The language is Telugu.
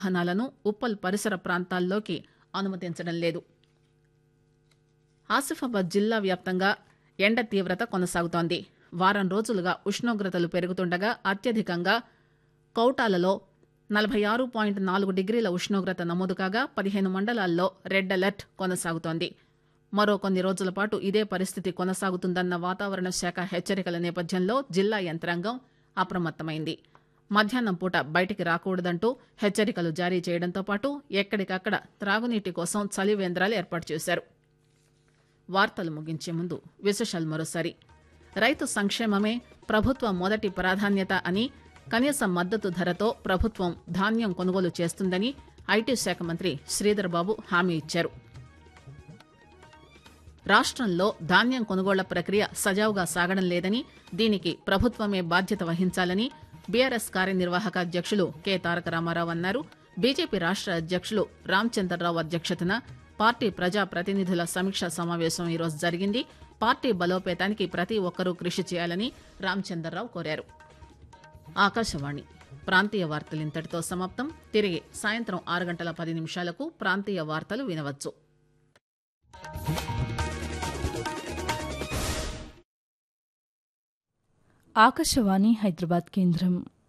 వాహనాలను ఉప్పల్ పరిసర ప్రాంతాల్లోకి అనుమతించడం లేదు ఆసిఫాబాద్ జిల్లా వ్యాప్తంగా ఎండ తీవ్రత కొనసాగుతోంది వారం రోజులుగా ఉష్ణోగ్రతలు పెరుగుతుండగా అత్యధికంగా కౌటాలలో నలభై ఆరు పాయింట్ నాలుగు డిగ్రీల ఉష్ణోగ్రత నమోదు కాగా పదిహేను మండలాల్లో రెడ్ అలర్ట్ కొనసాగుతోంది మరో కొన్ని రోజుల పాటు ఇదే పరిస్థితి కొనసాగుతుందన్న వాతావరణ శాఖ హెచ్చరికల నేపథ్యంలో జిల్లా యంత్రాంగం అప్రమత్తమైంది మధ్యాహ్నం పూట బయటికి రాకూడదంటూ హెచ్చరికలు జారీ చేయడంతో పాటు ఎక్కడికక్కడ త్రాగునీటి కోసం చలివేంద్రాలు ఏర్పాటు చేశారు వార్తలు ముగించే ముందు విశేషాలు మరోసారి రైతు సంక్షేమమే ప్రభుత్వ మొదటి ప్రాధాన్యత అని కనీస మద్దతు ధరతో ప్రభుత్వం ధాన్యం కొనుగోలు చేస్తుందని ఐటీ శాఖ మంత్రి శ్రీధర్ బాబు హామీ ఇచ్చారు రాష్ట్రంలో ధాన్యం కొనుగోళ్ల ప్రక్రియ సజావుగా సాగడం లేదని దీనికి ప్రభుత్వమే బాధ్యత వహించాలని బీఆర్ఎస్ కార్యనిర్వాహక అధ్యక్షులు కె తారక రామారావు అన్నారు బీజేపీ రాష్ట్ర అధ్యక్షులు రామచంద్రరావు అధ్యక్షతన పార్టీ ప్రజా ప్రతినిధుల సమీక్షా సమావేశం ఈరోజు జరిగింది పార్టీ బలోపేతానికి ప్రతి ఒక్కరూ కృషి చేయాలని రామచంద్రరావు కోరారు ఆకాశవాణి ప్రాంతీయ వార్తలు ఇంతటితో సమాప్తం తిరిగి సాయంత్రం ఆరు గంటల పది నిమిషాలకు ప్రాంతీయ వార్తలు వినవచ్చు ఆకాశవాణి హైదరాబాద్ కేంద్రం